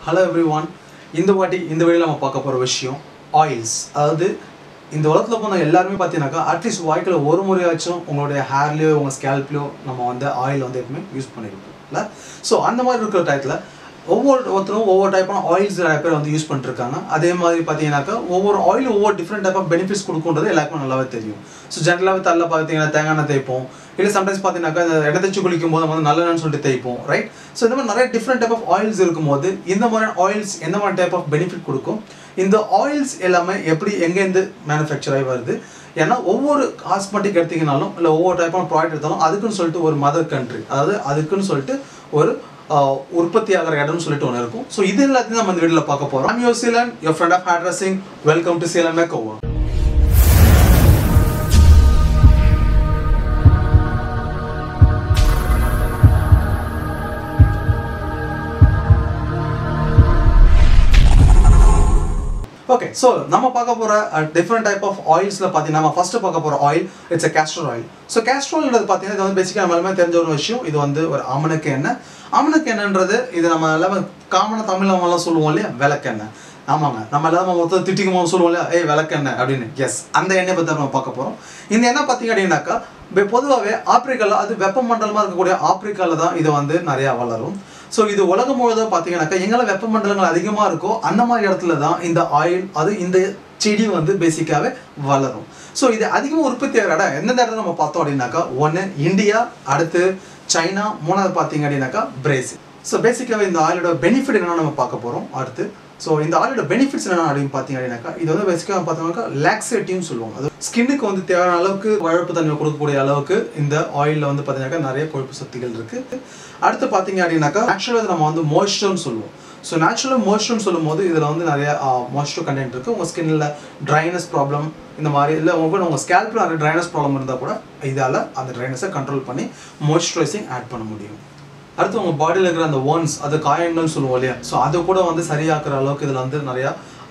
hello every one இந்த வாட்டி இந்த வழியில் நம்ம பார்க்க போகிற விஷயம் ஆயில்ஸ் அதாவது இந்த உலகத்தில் போன எல்லாருமே பார்த்தீங்கன்னாக்கா அட்லீஸ்ட் வாழ்க்கையில் ஒரு முறையாச்சும் உங்களுடைய ஹேர்லேயோ உங்கள் ஸ்கேல்ப்லையோ நம்ம வந்து ஆயில் வந்து எப்பவுமே யூஸ் பண்ணியிருப்போம் இல்லை ஸோ அந்த மாதிரி இருக்கிற டயத்தில் ஒவ்வொரு ஒருத்தரும் ஒவ்வொரு டைப்பான ஆயில்ஸ் நிறைய பேர் வந்து யூஸ் பண்ணிருக்காங்க அதே மாதிரி பார்த்தீங்கன்னாக்கா ஒவ்வொரு ஆயில் ஒவ்வொரு டிஃப்ரெண்ட் டைப் ஆஃப் பெனிஃபிட்ஸ் கொடுக்குன்றது எல்லாருக்குமே நல்லாவே தெரியும் ஸோ ஜென்ரலாகவே தள்ள பார்த்தீங்கன்னா தேங்காய் எண்ணெய் தேய்ப்போம் இல்லை சம்டைம்ஸ் பார்த்தீங்கன்னாக்கா இந்த எண்ணெய் தேய்ச்சி குளிக்கும் போது நம்ம வந்து நல்லெண்ணு சொல்லிட்டு தேய்ப்போம் ரைட் ஸோ இந்த மாதிரி நிறைய டிஃப்ரெண்ட் டைப் ஆஃப் ஆயில்ஸ் இருக்கும்போது இந்த மாதிரியான ஆயில்ஸ் எந்த மாதிரி டைப் ஆஃப் பெனிஃபிட் கொடுக்கும் இந்த ஆயில்ஸ் எல்லாமே எப்படி எங்கேருந்து மேனுஃபேக்சர் ஆகி வருது ஏன்னா ஒவ்வொரு காஸ்மெட்டிக் எடுத்தீங்கனாலும் இல்லை ஒவ்வொரு டைப்பான ப்ராடக்ட் எடுத்தாலும் அதுக்குன்னு சொல்லிட்டு ஒரு மதர் கண்ட்ரி அதாவது அதுக்குன்னு சொல்லிட்டு ஒரு ஆஹ், உற்பத்தி ஆகிற இடம்னு சொல்லிட்டு ஒன்று இருக்கும் ஸோ இது எல்லாத்தையும் நம்ம இந்த வீடியோவில் பார்க்க போகிறோம் I'm your Seelan your friend of hair dressing welcome to Seelan make over okay so நம்ம பார்க்க போகிற டிஃப்ரெண்ட் டைப் ஆஃப் ஆயில்ஸில் பார்த்தீங்கன்னா நம்ம ஃபஸ்ட்டு பார்க்க போகிற oil it's a castor oil so கேஸ்ட்ரோல்ன்றது பார்த்தீங்கன்னா இது வந்து பேசிக்காக நம்ம எல்லாமே தெரிஞ்ச ஒரு விஷயம் இது வந்து ஒரு அமனுக்கு எண்ணெய் அமனுக்கு எண்ணெய்ன்றது இது நம்ம எல்லாமே காமனாக தமிழ் நம்ம எல்லாம் சொல்லுவோம் இல்லையா விளக்கெண்ணெய் ஆமாங்க நம்ம எல்லாரும் மொத்தம் திட்டிக்கும் போது சொல்லுவோம் இல்லையா ஏய் விளக்கெண்ணெய் அப்படின்னு எஸ் அந்த எண்ணெய் பற்றி நம்ம பார்க்க போகிறோம் இந்த எண்ணெய் பார்த்தீங்க அப்படின்னாக்கா பொதுவாகவே ஆப்பிரிக்காவில் அது வெப்பமண்டலமாக இருக்கக்கூடிய ஆப்பிரிக்காவில் தான் இது வந்து நிறையா வளரும் ஸோ இது உலகம் முழுவதும் பார்த்தீங்கன்னாக்கா எங்கெல்லாம் வெப்பமண்டலங்கள் அதிகமாக இருக்கோ அந்த மாதிரி இடத்துல தான் இந்த ஆயில் அது இந்த செடி வந்து பேசிக்காகவே வளரும் ஸோ இது அதிகமாக உற்பத்தி ஆகிற இடம் எந்தெந்த இடத்துல நம்ம பார்த்தோம் அப்படின்னாக்கா ஒன்று இந்தியா அடுத்து சைனா மூணாவது பார்த்தீங்க அப்படின்னாக்கா பிரேசில் ஸோ பேசிக்காகவே இந்த ஆயிலோட பெனிஃபிட் என்னென்னு நம்ம பார்க்க போகிறோம் அடுத்து ஸோ இந்த ஆயிலோட பெனிஃபிட்ஸ் என்ன அப்படின்னு பார்த்தீங்க அப்படின்னாக்கா இது வந்து பேசிக்காக பார்த்தோம்னாக்கா லாக்ஸேட்டிவ்னு சொல்லுவாங்க அது ஸ்கின்னுக்கு வந்து தேவையான அளவுக்கு வழப்பு தன்மை கொடுக்கக்கூடிய அளவுக்கு இந்த ஆயிலில் வந்து பார்த்தீங்கன்னாக்கா நிறைய கொழுப்பு சக்திகள் இருக்குது அடுத்து பார்த்தீங்க அப்படின்னாக்கா ஆக்சுவலாக நம்ம வந்து மாய்ஸ்டர்னு சொல்லுவோம் ஸோ நேச்சுரலாக மாய்ஸ்டர்னு சொல்லும்போது இதில் வந்து நிறைய மாய்ஸ்டர் கண்டென்ட் இருக்குது உங்கள் ஸ்கின்னில் ட்ரைனஸ் ப்ராப்ளம் இந்த மாதிரி இல்லை உங்கள் உங்கள் ஸ்கேல்பில் நிறைய ட்ரைனஸ் ப்ராப்ளம் இருந்தால் கூட இதால் அந்த ட்ரைனஸை கண்ட்ரோல் பண்ணி மாய்ஸ்சரைசிங் ஆட் பண்ண முடியும் அடுத்து உங்கள் பாடியில் இருக்கிற அந்த ஒன்ஸ் அது காயங்கள்னு சொல்லுவோம் இல்லையா ஸோ அது கூட வந்து சரியாக்குற அளவுக்கு இதில் வந்து நிறையா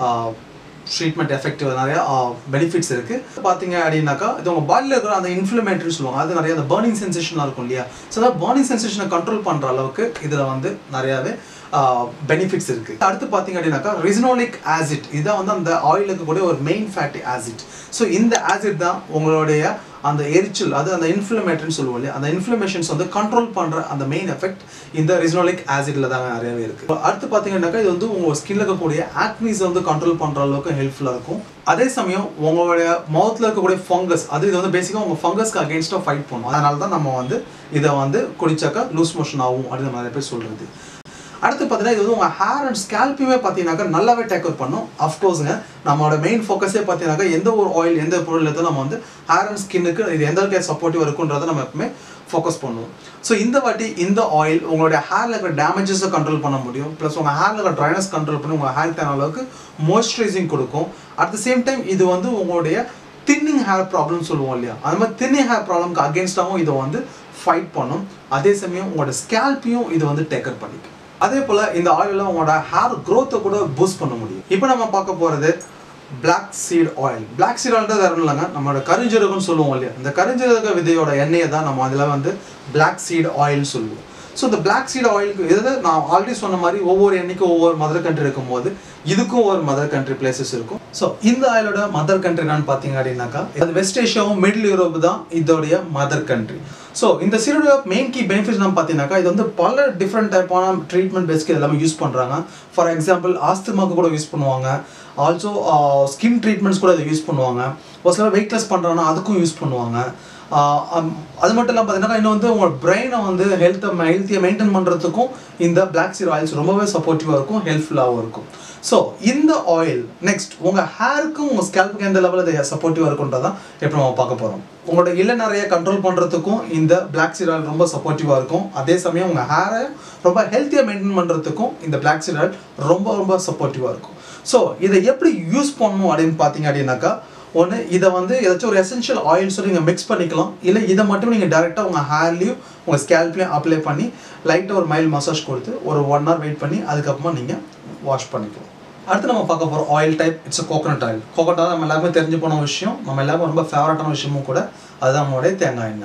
ட்ரீட்மெண்ட் எஃபெக்டிவ் நிறைய பெனிஃபிட்ஸ் இருக்குது பார்த்தீங்க அப்படின்னாக்கா இது உங்கள் பாடியில் இருக்கிற அந்த இன்ஃப்ளமேட்டரி சொல்லுவாங்க அது நிறைய அந்த பர்னிங் சென்சேஷனாக இருக்கும் இல்லையா ஸோ அந்த பர்னிங் சென்சேஷனை கண்ட்ரோல் பண்ணுற அளவுக்கு இதில் வந்து நிறையாவே பெனிஃபிட்ஸ் இருக்குது அடுத்து பார்த்தீங்க அப்படின்னாக்கா ரிசினோலிக் ஆசிட் இதுதான் வந்து அந்த ஆயிலுக்கு கூட ஒரு மெயின் ஃபேட்டி ஆசிட் ஸோ இந்த ஆசிட் தான் உங்களுடைய அந்த எரிச்சல் அது அந்த இன்ஃப்ளமேட்டரின்னு சொல்லுவோம் இல்லையா அந்த இன்ஃப்ளமேஷன்ஸ் வந்து கண்ட்ரோல் பண்ணுற அந்த மெயின் எஃபெக்ட் இந்த ரிசினோலிக் ஆசிட்ல தாங்க நிறையவே இருக்கு அடுத்து பார்த்தீங்கன்னாக்கா இது வந்து உங்க ஸ்கின்ல இருக்கக்கூடிய ஆக்னிஸ் வந்து கண்ட்ரோல் பண்ற அளவுக்கு ஹெல்ப்ஃபுல்லாக இருக்கும் அதே சமயம் உங்களுடைய மவுத்தில் இருக்கக்கூடிய ஃபங்கஸ் அது இது வந்து பேசிக்காக உங்கள் ஃபங்கஸ்க்கு அகேன்ஸ்டாக ஃபைட் பண்ணும் அதனால தான் நம்ம வந்து இதை வந்து குடிச்சாக்கா லூஸ் மோஷன் ஆகும் அப்படின்னு நிறைய பேர் சொல்கிறது அடுத்து பார்த்தீங்கன்னா இது வந்து உங்கள் ஹேர் அண்ட் ஸ்கேல்ப்பையுமே பார்த்தீங்கன்னாக்கா நல்லாவே டேக் அவுட் பண்ணும் அஃப்கோர்ஸுங்க நம்மளோட மெயின் ஃபோக்கஸே பார்த்தீங்கன்னாக்கா எந்த ஒரு ஆயில் எந்த பொருள் எடுத்தாலும் நம்ம வந்து ஹேர் அண்ட் ஸ்கின்னுக்கு இது எந்த அளவுக்கு சப்போர்ட்டிவ் இருக்குன்றதை நம்ம எப்பவுமே ஃபோக்கஸ் பண்ணுவோம் ஸோ இந்த வாட்டி இந்த ஆயில் உங்களுடைய ஹேரில் இருக்கிற டேமேஜஸை கண்ட்ரோல் பண்ண முடியும் ப்ளஸ் உங்கள் ஹேரில் இருக்கிற ட்ரைனஸ் கண்ட்ரோல் பண்ணி உங்கள் ஹேர் தேன அளவுக்கு மாய்ஸ்சரைசிங் கொடுக்கும் அட் த சேம் டைம் இது வந்து உங்களுடைய தின்னிங் ஹேர் ப்ராப்ளம் சொல்லுவோம் இல்லையா அந்த மாதிரி தின்னிங் ஹேர் ப்ராப்ளம்க்கு அகேன்ஸ்டாகவும் இதை வந்து ஃபைட் பண்ணும் அதே சமயம் உங்களோட ஸ்கேல்ப்பையும் இது வந்து டேக்கர் பண்ணிக்கும் அதே போல் இந்த ஆயிலில் உங்களோட ஹேர் க்ரோத்தை கூட பூஸ்ட் பண்ண முடியும் இப்போ நம்ம பார்க்க போகிறது Black seed oil Black seed oil வேறு ஒன்றும் இல்லைங்க நம்மளோட கருஞ்சீரகம்னு சொல்லுவோம் இல்லையா இந்த கருஞ்சீரக விதையோட எண்ணெயை தான் நம்ம அதில் வந்து Black சீட் ஆயில் சொல்லுவோம் ஸோ இந்த Black சீட் ஆயிலுக்கு இதில் நான் ஆல்ரெடி சொன்ன மாதிரி ஒவ்வொரு எண்ணெய்க்கும் ஒவ்வொரு மதர் கண்ட்ரி இருக்கும்போது இதுக்கும் ஒரு மதர் கண்ட்ரி பிளேசஸ் இருக்கும் ஸோ இந்த ஆயிலோட மதர் கண்ட்ரி என்னன்னு பார்த்தீங்க அப்படின்னாக்கா அது வெஸ்ட் ஏஷியாவும் மிடில் யூரோப் தான் இதோடைய மதர் கண்ட்ரி ஸோ இந்த சீரோட மெயின் கீ பெனிஃபிட்ஸ் நம்ம பார்த்தீங்கன்னாக்கா இது வந்து பல டிஃப்ரெண்ட் டைப்பான ட்ரீட்மெண்ட் பேஸ்க்கு எல்லாமே யூஸ் பண்ணுறாங்க ஃபார் எக்ஸாம்பிள் ஆஸ்துமாக்கு கூட யூஸ் பண்ணுவாங்க ஆல்சோ ஸ்கின் ட்ரீட்மெண்ட்ஸ் கூட இதை யூஸ் பண்ணுவாங்க ஒரு சில வெயிட் லாஸ் பண்ணுறாங்கன்னா அதுக்கும் யூஸ் பண்ணுவாங்க ஆஹ் அம்- அது மட்டும் இல்லாமல் பார்த்தீங்கன்னா இன்னும் வந்து உங்களோட பிரெயினை வந்து ஹெல்த்தை ஹெல்த்தியை மெயின்டைன் பண்ணுறதுக்கும் இந்த பிளாக் சீர் ஆயில்ஸ் ரொம்பவே சப்போர்ட்டிவாக இருக்கும் ஹெல்ப்ஃபுல்லாகவும் இருக்கும் ஸோ இந்த ஆயில் நெக்ஸ்ட் உங்கள் ஹேருக்கும் உங்கள் ஸ்கேல்ப்புக்கு எந்த லெவலில் இது சப்போர்ட்டிவாக இருக்குன்றதான் இப்போ நம்ம பார்க்க போகிறோம் உங்களோட இள நிறைய கண்ட்ரோல் பண்ணுறதுக்கும் இந்த பிளாக் சீர் ஆயில் ரொம்ப சப்போர்ட்டிவாக இருக்கும் அதே சமயம் உங்கள் ஹேரை ரொம்ப ஹெல்த்தியாக மெயின்டைன் பண்ணுறதுக்கும் இந்த பிளாக் சீர் ஆயில் ரொம்ப ரொம்ப சப்போர்ட்டிவாக இருக்கும் ஸோ இதை எப்படி யூஸ் பண்ணணும் அப்படின்னு பார்த்தீங்க அப்படின்னாக்கா ஒன்று இதை வந்து ஏதாச்சும் ஒரு எசென்ஷியல் ஆயில் சொல்லி நீங்கள் மிக்ஸ் பண்ணிக்கலாம் இல்லை இதை மட்டும் நீங்கள் டேரெக்டாக உங்கள் ஹேர்லேயும் உங்கள் ஸ்கேல்ப்லேயும் அப்ளை பண்ணி லைட்டாக ஒரு மைல் மசாஜ் கொடுத்து ஒரு ஒன் ஹவர் வெயிட் பண்ணி அதுக்கப்புறமா நீங்கள் வாஷ் பண்ணிக்கலாம் அடுத்து நம்ம பார்க்க போகிற oil type it's coconut oil coconut oil நம்ம எல்லாருமே தெரிஞ்சு போன விஷயம் நம்ம எல்லாருக்கும் ரொம்ப ஃபேவரட்டான விஷயமும் கூட அதுதான் நம்மளுடைய தேங்காய் எண்ணெய்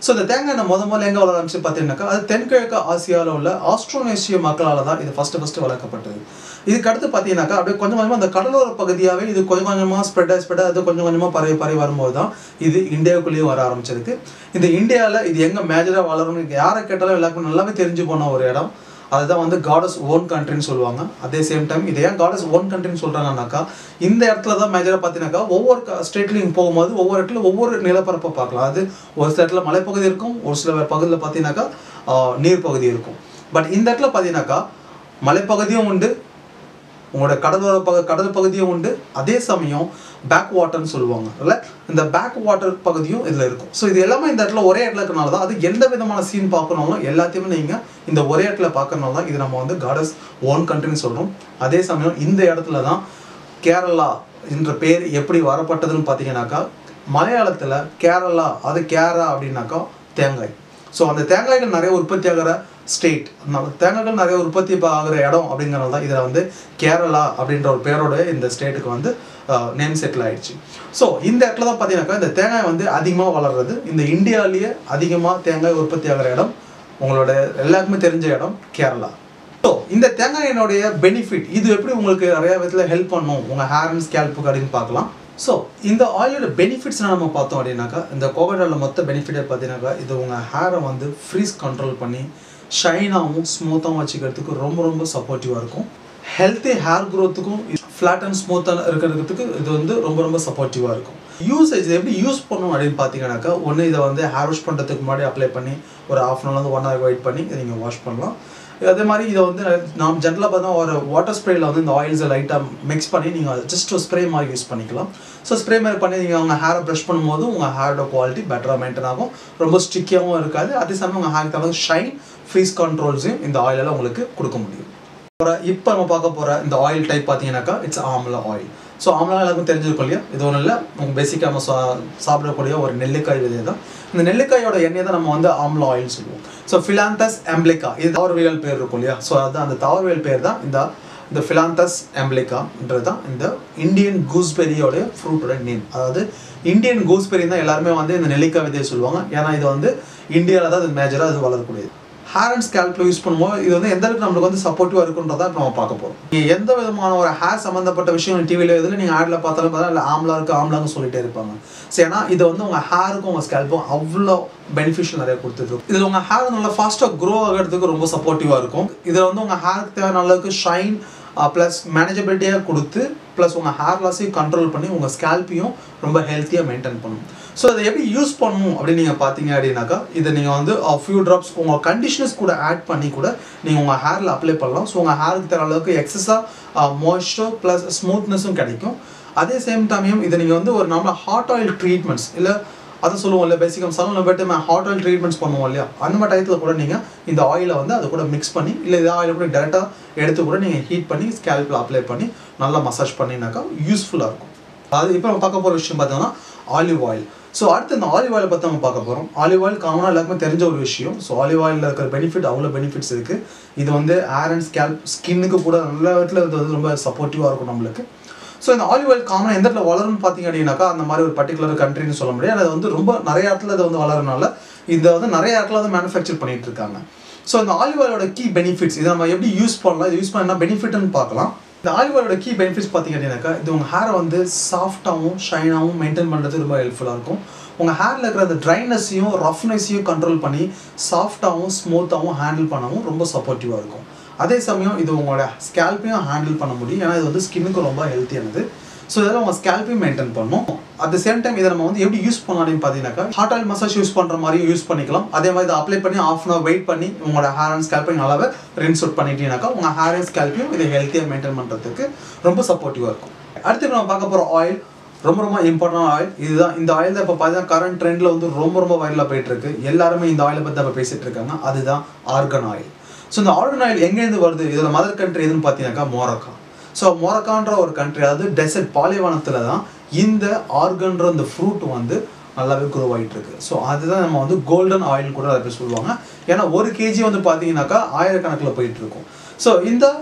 ஸோ இந்த தேங்காய் எண்ணெய் முத முதல்ல எங்கே வளர ஆரம்பிச்சு பார்த்தீங்கன்னாக்கா அது தென்கிழக்கு ஆசியாவில் உள்ள ஆஸ்ட்ரோனேஷிய மக்களால் தான் இது ஃபஸ்ட்டு ஃபஸ்ட்டு வளர்க்கப்பட்டது இதுக்கு அடுத்து பார்த்தீங்கன்னாக்கா அப்படியே கொஞ்சம் கொஞ்சமாக அந்த கடலோர பகுதியாகவே இது கொஞ்சம் கொஞ்சமாக ஸ்ப்ரெட் ஆகி ஸ்ப்ரெட் அது கொஞ்சம் கொஞ்சமாக பரவி பரவி வரும்போது தான் இது இந்தியாவுக்குள்ளேயும் வர ஆரம்பிச்சிருக்கு இந்த இந்தியாவில் இது எங்கே மேஜராக வளரும்னு யாரை கேட்டாலும் எல்லாருக்கும் நல்லாவே தெரிஞ்சு போன ஒரு இடம் அதுதான் வந்து காடஸ் ஓன் கண்ட்ரின்னு சொல்லுவாங்க அதே சேம் டைம் இதை ஏன் காடஸ் ஓன் கண்ட்ரின்னு சொல்கிறாங்கன்னாக்கா இந்த இடத்துல தான் மேஜராக பார்த்தீங்கன்னாக்கா ஒவ்வொரு ஸ்டேட்லையும் போகும்போது ஒவ்வொரு இடத்துல ஒவ்வொரு நிலப்பரப்பை பார்க்கலாம் அது ஒரு சில இடத்துல மலைப்பகுதி இருக்கும் ஒரு சில பகுதியில் பார்த்தீங்கன்னாக்கா நீர் பகுதி இருக்கும் பட் இந்த இடத்துல பார்த்தீங்கன்னாக்கா மலைப்பகுதியும் உண்டு உங்களோட கடலோர பக கடல் பகுதியும் உண்டு அதே சமயம் பேக் வாட்டர்னு சொல்லுவாங்க இல்லை இந்த பேக் வாட்டர் பகுதியும் இதில் இருக்கும் ஸோ இது எல்லாமே இந்த இடத்துல ஒரே இடத்துல இருக்கனால தான் அது எந்த விதமான சீன் பார்க்கணும்னா எல்லாத்தையுமே நீங்கள் இந்த ஒரே இடத்துல பார்க்கறனால தான் இது நம்ம வந்து காடஸ் ஓன் கண்ட்ரின்னு சொல்கிறோம் அதே சமயம் இந்த இடத்துல தான் கேரளா என்ற பேர் எப்படி வரப்பட்டதுன்னு பார்த்தீங்கன்னாக்கா மலையாளத்தில் கேரளா அது கேரா அப்படின்னாக்கா தேங்காய் ஸோ அந்த தேங்காய்கள் நிறைய உற்பத்தி ஆகிற ஸ்டேட் தேங்காய்கள் நிறைய உற்பத்தி ஆகிற இடம் அப்படிங்கிறனால தான் இதில் வந்து கேரளா அப்படின்ற ஒரு பேரோட இந்த ஸ்டேட்டுக்கு வந்து நேம் செட்டில் ஆயிடுச்சு ஸோ இந்த இடத்துல தான் பார்த்தீங்கன்னாக்கா இந்த தேங்காய் வந்து அதிகமாக வளர்றது இந்த இந்தியாவிலேயே அதிகமாக தேங்காய் உற்பத்தி ஆகிற இடம் உங்களோட எல்லாருக்குமே தெரிஞ்ச இடம் கேரளா ஸோ இந்த தேங்காய் எண்ணெயோடைய பெனிஃபிட் இது எப்படி உங்களுக்கு நிறைய விதத்தில் ஹெல்ப் பண்ணும் உங்கள் ஹேர் அண்ட் ஸ்கேல்ப்புக்கு அப்படின்னு பார்க்கலாம் ஸோ இந்த ஆயிலோட பெனிஃபிட்ஸ் நம்ம பார்த்தோம் அப்படின்னாக்கா இந்த கோகோடாவில் மொத்த பெனிஃபிட்டே பார்த்தீங்கன்னாக்கா இது உங்கள் ஹேரை வந்து ஃப்ரீஸ் கண்ட்ரோல் பண்ணி ஷைனாகவும் ஸ்மூத்தாகவும் வச்சுக்கிறதுக்கு ரொம்ப ரொம்ப சப்போர்ட்டிவாக இருக்கும் ஹெல்த்தி ஹேர் க்ரோத்துக்கும் ஃப்ளாட் அண்ட் ஸ்மூத்தாக இருக்கிறதுக்கு இது வந்து ரொம்ப ரொம்ப சப்போர்ட்டிவாக இருக்கும் யூசேஜ் எப்படி யூஸ் பண்ணணும் அப்படின்னு பார்த்தீங்கன்னாக்கா ஒன்று இதை வந்து ஹேர் வாஷ் பண்ணுறதுக்கு முன்னாடி அப்ளை பண்ணி ஒரு half an hour one hour wait பண்ணி இதை நீங்கள் வாஷ் பண்ணலாம் அதே மாதிரி இதை வந்து நாம் ஜென்ரலாக பார்த்தா ஒரு வாட்டர் ஸ்ப்ரேயில் வந்து இந்த ஆயில்ஸை லைட்டாக மிக்ஸ் பண்ணி நீங்கள் ஜஸ்ட் ஒரு ஸ்ப்ரே மாதிரி யூஸ் பண்ணிக்கலாம் ஸோ ஸ்ப்ரே மாதிரி பண்ணி நீங்கள் உங்கள் ஹேரை ப்ரஷ் பண்ணும்போது உங்கள் ஹேரோட குவாலிட்டி பெட்டராக மெயின்டைன் ஆகும் ரொம்ப ஸ்டிக்கியாகவும் இருக்காது அதே சமயம் உங்கள் ஹேருக்கு தகுந்த ஷைன் ஃப்ரீஸ் கண்ட்ரோல்ஸையும் இந்த ஆயிலால் உங்களுக்கு கொடுக்க முடியும் அப்புறம் இப்போ நம்ம பார்க்க போகிற இந்த ஆயில் டைப் பார்த்தீங்கன்னாக்கா it's amla oil so amla எல்லாருக்கும் தெரிஞ்சிருக்கும் இல்லையா இது ஒன்றும் இல்லை உங்கள் பேசிக்காக நம்ம சா சாப்பிடக்கூடிய ஒரு நெல்லிக்காய் விதை தான் இந்த நெல்லிக்காயோட எண்ணெய் தான் நம்ம வந்து ஆம்லா ஆயில் சொல்லுவோம் ஸோ ஃபிலாந்தஸ் எம்ப்ளிகா இது தாவரவியல் பேர் இருக்கும் இல்லையா ஸோ அதுதான் அந்த தாவரவியல் பேர் தான் இந்த இந்த ஃபிலாந்தஸ் எம்ப்ளிகான்றது தான் இந்த இந்தியன் கூஸ்பெரியோடைய ஃப்ரூட்டோட நேம் அதாவது இந்தியன் கூஸ்பெரி தான் எல்லாருமே வந்து இந்த நெல்லிக்காய் விதையை சொல்லுவாங்க ஏன்னா இது வந்து இந்தியாவில் தான் இது மேஜராக இது வளரக்கூடியது ஹேர் அண்ட் ஸ்கேல்பில் யூஸ் பண்ணும்போது இது வந்து எந்த அளவுக்கு நம்மளுக்கு வந்து சப்போர்ட்டிவாக இருக்குன்றதை இப்போ நம்ம பார்க்க போகிறோம் நீங்கள் எந்த விதமான ஒரு ஹேர் சம்மந்தப்பட்ட விஷயம் டிவியில் இதில் நீங்கள் ஆடில் பார்த்தாலும் பார்த்தா இல்லை ஆம்லா இருக்குது ஆம்லான்னு சொல்லிட்டே இருப்பாங்க ஸோ ஏன்னா இது வந்து உங்கள் ஹேருக்கும் உங்கள் ஸ்கேல்ப்பும் அவ்வளோ பெனிஃபிஷியல் நிறைய கொடுத்துருக்கு இதில் உங்கள் ஹேர் நல்லா ஃபாஸ்ட்டாக க்ரோ ஆகிறதுக்கு ரொம்ப சப்போர்ட்டிவாக இருக்கும் இதில் வந்து உங்கள் ஹேருக்கு தேவையான அளவுக்கு ஷைன் ப்ளஸ் மேனேஜபிலிட்டியாக கொடுத்து ப்ளஸ் உங்கள் ஹேர் லாஸையும் கண்ட்ரோல் பண்ணி உங்கள் ஸ்கேல்ப்பையும் ரொம்ப ஹெல்த்தியாக மெயின்டைன் பண்ணும் ஸோ இதை எப்படி யூஸ் பண்ணணும் அப்படின்னு நீங்கள் பார்த்தீங்க அப்படின்னாக்கா இதை நீங்கள் வந்து ஃபியூ ட்ராப்ஸ் உங்கள் கண்டிஷனர்ஸ் கூட ஆட் பண்ணி கூட நீங்கள் உங்கள் ஹேரில் அப்ளை பண்ணலாம் ஸோ உங்கள் ஹேருக்கு தர அளவுக்கு எக்ஸஸாக மாய்ஸ்டர் ப்ளஸ் ஸ்மூத்னஸும் கிடைக்கும் அதே சேம் டைமையும் இதை நீங்கள் வந்து ஒரு நம்ம ஹாட் ஆயில் ட்ரீட்மெண்ட்ஸ் இல்லை அதை சொல்லுவோம் இல்லை பேசிக்காக சலூனில் போய்ட்டு நம்ம ஹாட் ஆயில் ட்ரீட்மெண்ட்ஸ் பண்ணுவோம் இல்லையா அந்த மாதிரி டயத்தில் கூட நீங்கள் இந்த ஆயிலை வந்து அது கூட மிக்ஸ் பண்ணி இல்லை இந்த ஆயிலை கூட டேரெக்டாக எடுத்து கூட நீங்கள் ஹீட் பண்ணி ஸ்கேல்பில் அப்ளை பண்ணி நல்லா மசாஜ் பண்ணினாக்கா யூஸ்ஃபுல்லாக இருக்கும் அது இப்போ நம்ம பார்க்க போகிற விஷயம் பார்த்தோம்னா ஆலிவ் ஆயில் ஸோ அடுத்து இந்த ஆலிவ் ஆயில் பற்றி நம்ம பார்க்க போகிறோம் ஆலிவ் ஆயில் காமனாக எல்லாருக்குமே தெரிஞ்ச ஒரு விஷயம் ஸோ ஆலிவ் ஆயிலில் இருக்கிற பெனிஃபிட் அவ்வளோ பெனிஃபிட்ஸ் இருக்குது இது வந்து ஏர் அண்ட் ஸ்கேல்ப் ஸ்கின்னுக்கு கூட நல்ல விதத்தில் இது வந்து ரொம்ப சப்போர்ட்டிவாக இருக்கும் நம்மளுக்கு ஸோ இந்த ஆலிவ் ஆயில் காமனாக எந்த இடத்துல வளரும்னு பார்த்தீங்க அப்படின்னாக்கா அந்த மாதிரி ஒரு பர்டிகுலர் கண்ட்ரின்னு சொல்ல முடியாது அது வந்து ரொம்ப நிறைய இடத்துல இது வந்து வளரனால இதை வந்து நிறைய இடத்துல வந்து மேனுஃபேக்சர் பண்ணிட்டு இருக்காங்க ஸோ இந்த ஆலிவ் ஆயிலோட கீ பெனிஃபிட்ஸ் இதை நம்ம எப்படி யூஸ் பண்ணலாம் இது யூஸ் பண்ண என்ன பெனிஃபிட்னு பார்க்கலாம் இந்த ஆலிவ் ஆயிலோட கீ பெனிஃபிட்ஸ் பார்த்தீங்க அப்படின்னாக்கா இது உங்கள் ஹேரை வந்து சாஃப்டாகவும் ஷைனாகவும் மெயின்டைன் பண்ணுறது ரொம்ப ஹெல்ப்ஃபுல்லாக இருக்கும் உங்கள் ஹேரில் இருக்கிற அந்த ட்ரைனஸையும் ரஃப்னஸையும் கண்ட்ரோல் பண்ணி சாஃப்டாகவும் ஸ்மூத்தாகவும் ஹேண்டில் பண்ணவும் ரொம்ப சப்போர்ட்டிவாக இருக்கும் அதே சமயம் இது உங்களோட ஸ்கேல்ப்பையும் ஹேண்டில் பண்ண முடியும் ஏன்னா இது வந்து ஸ்கின்னுக்கு ரொம்ப ஹெல்த்தியானது ஸோ இதெல்லாம் உங்கள் ஸ்கேல்ப்பையும் மெயின்டைன் பண்ணும் அட் த சேம் டைம் இதை நம்ம வந்து எப்படி யூஸ் பண்ணலாம் அப்படின்னு பார்த்தீங்கன்னாக்கா ஹாட் ஆயில் மசாஜ் யூஸ் பண்ணுற மாதிரியும் யூஸ் பண்ணிக்கலாம் அதே மாதிரி இதை அப்ளை பண்ணி ஆஃப் அன் ஹவர் வெயிட் பண்ணி உங்களோட ஹேர் அண்ட் ஸ்கேல்ப்பையும் நல்லாவே ரின்ஸ் அவுட் பண்ணிட்டீங்கன்னாக்கா உங்கள் ஹேர் அண்ட் ஸ்கேல்ப்பையும் இதை ஹெல்த்தியாக மெயின்டைன் பண்ணுறதுக்கு ரொம்ப சப்போர்ட்டிவாக இருக்கும் அடுத்து நம்ம பார்க்க போகிற ஆயில் ரொம்ப ரொம்ப இம்பார்ட்டன்ட் ஆயில் இதுதான் இந்த ஆயில் தான் இப்போ பார்த்தீங்கன்னா கரண்ட் ட்ரெண்டில் வந்து ரொம்ப ரொம்ப வைரலாக போயிட்டு இருக்கு எல்லாருமே இந்த ஆயிலை பற்றி இப்போ பேசிட்டு இருக்காங்க அதுதான் ஆர்கன் ஆயில் ஸோ இந்த ஆர்கன் ஆயில் எங்கேருந்து வருது இதோட மதர் கண்ட்ரி எதுன்னு பார்த்தீங்கன்னாக்கா மோரக்கா ஸோ மொரக்கான்ற ஒரு கண்ட்ரி அதாவது டெசர்ட் பாலைவனத்தில் தான் இந்த ஆர்கன்ற இந்த ஃப்ரூட் வந்து நல்லாவே க்ரோ ஆகிட்டு இருக்கு ஸோ அதுதான் நம்ம வந்து கோல்டன் ஆயில் கூட அதை சொல்லுவாங்க ஏன்னா ஒரு கேஜி வந்து பார்த்தீங்கன்னாக்கா ஆயிரக்கணக்கில் போயிட்டு இருக்கும் ஸோ இந்த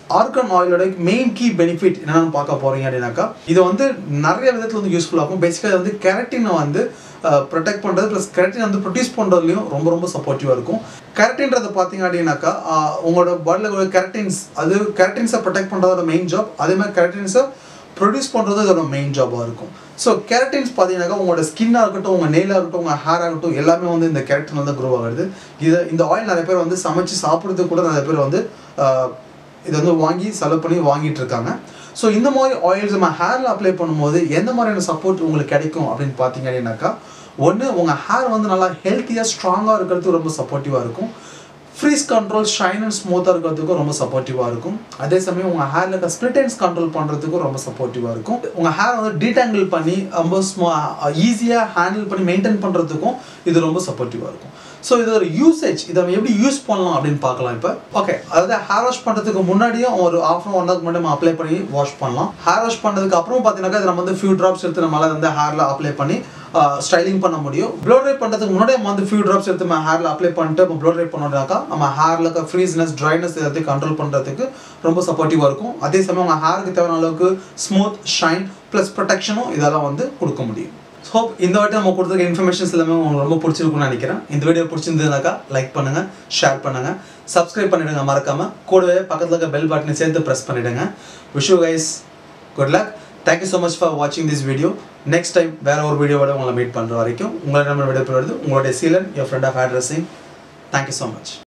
ஆர்கன் ஆயிலோட மெயின் கீ பெனிஃபிட் என்னென்னு பார்க்க போறீங்க அப்படின்னாக்கா இது வந்து நிறைய விதத்தில் வந்து யூஸ்ஃபுல்லாக இருக்கும் பேசிக்காக வந்து கெரட்டினை வந்து ப்ரொடெக்ட் பண்ணுறது ப்ளஸ் கெரட்டின் வந்து ப்ரொடியூஸ் பண்ணுறதுலையும் ரொம்ப ரொம்ப சப்போர்ட்டிவாக இருக்கும் கெரட்டின்றது பார்த்தீங்க அப்படின்னாக்கா ஆஹ் உங்களோட பாடியில் கெரட்டின்ஸ் அது கெரட்டின்ஸை ப்ரொடெக்ட் பண்ணுறதோட மெயின் ஜாப் அதே மாதிரி கெரட்டின்ஸை ப்ரொடியூஸ் பண்ணுறது இதோட மெயின் ஜாபாக இருக்கும் ஸோ கெரட்டின்ஸ் பார்த்தீங்கன்னாக்கா உங்களோட ஸ்கின்னாக இருக்கட்டும் உங்கள் நெயிலாக இருக்கட்டும் உங்கள் ஹேர் ஆகட்டும் எல்லாமே வந்து இந்த கெரட்டின் வந்து க்ரோ ஆகுது இது இந்த ஆயில் நிறைய பேர் வந்து சமைச்சு சாப்பிட்றதுக்கு கூட நிறைய பேர் வந்து ஆஹ், இதை வந்து வாங்கி செலவு பண்ணி வாங்கிட்டு இருக்காங்க ஸோ இந்த மாதிரி ஆயில்ஸ் நம்ம ஹேரில் அப்ளை பண்ணும்போது எந்த மாதிரியான சப்போர்ட் உங்களுக்கு கிடைக்கும் அப்படின்னு பார்த்தீங்க அப்படின்னாக்கா ஒன்று உங்கள் ஹேர் வந்து நல்லா ஹெல்த்தியாக ஸ்ட்ராங்காக இருக்கிறதுக்கு ரொம்ப சப்போர்ட்டிவாக இருக்கும் ஃப்ரீஸ் கண்ட்ரோல் ஷைன் அண்ட் ஸ்மூத்தாக இருக்கிறதுக்கும் ரொம்ப சப்போர்ட்டிவாக இருக்கும் அதே சமயம் உங்கள் ஹேரில் இருக்க ஸ்ப்ளிட்டன்ஸ் கண்ட்ரோல் பண்ணுறதுக்கும் ரொம்ப சப்போர்ட்டிவாக இருக்கும் உங்கள் ஹேர் வந்து டீடாங்கிள் பண்ணி ரொம்ப ஸ்மூ ஈஸியாக ஹேண்டில் பண்ணி மெயின்டைன் பண்ணுறதுக்கும் இது ரொம்ப சப்போர்ட்டிவாக இருக்கும் ஸோ இது ஒரு யூசேஜ் இதை நம்ம எப்படி யூஸ் பண்ணலாம் அப்படின்னு பார்க்கலாம் இப்போ ஓகே அதாவது ஹேர் வாஷ் பண்ணுறதுக்கு முன்னாடியும் ஒரு ஆஃப் அன் ஒன் ஹவர்க்கு முன்னாடி நம்ம அப்ளை பண்ணி வாஷ் பண்ணலாம் ஹேர் வாஷ் பண்ணதுக்கு அப்புறம் பார்த்தீங்கன்னாக்கா இது நம்ம வந்து ஃபியூ ட்ராப்ஸ் எடுத்து நம்மளால வந்து ஹேரில் அப்ளை பண்ணி ஸ்டைலிங் பண்ண முடியும் ப்ளோ ட்ரை பண்ணுறதுக்கு முன்னாடி நம்ம வந்து ஃபியூ ட்ராப்ஸ் எடுத்து நம்ம ஹேரில் அப்ளை பண்ணிட்டு நம்ம ப்ளோ ட்ரை பண்ணோம்னாக்கா நம்ம ஹேரில் இருக்க ஃப்ரீஸ்னஸ் ட்ரைனஸ் எல்லாத்தையும் கண்ட்ரோல் பண்ணுறதுக்கு ரொம்ப சப்போர்ட்டிவாக இருக்கும் அதே சமயம் உங்கள் ஹேருக்கு தேவையான அளவுக்கு ஸ்மூத் ஷைன் ப்ளஸ் ப்ரொடெக்ஷனும் இதெல்லாம் வந்து கொடுக்க முடியும் ஹோப் இந்த வாட்டி நம்ம கொடுத்துருக்க இன்ஃபர்மேஷன்ஸ் எல்லாமே உங்களுக்கு ரொம்ப பிடிச்சிருக்கும்னு நினைக்கிறேன் இந்த வீடியோ பிடிச்சிருந்ததுனாக்கா லைக் பண்ணுங்க ஷேர் பண்ணுங்க சப்ஸ்கிரைப் பண்ணிடுங்க மறக்காம கூடவே பக்கத்தில் இருக்க பெல் பட்டனை சேர்த்து ப்ரெஸ் பண்ணிடுங்க wish you guys good luck thank you so much for வாட்சிங் திஸ் வீடியோ நெக்ஸ்ட் டைம் வேற ஒரு வீடியோவோட உங்களை மீட் பண்ணுற வரைக்கும் உங்களை நம்ம விடைபெறுவது உங்களுடைய Seelan your friend of hair dressing thank you so much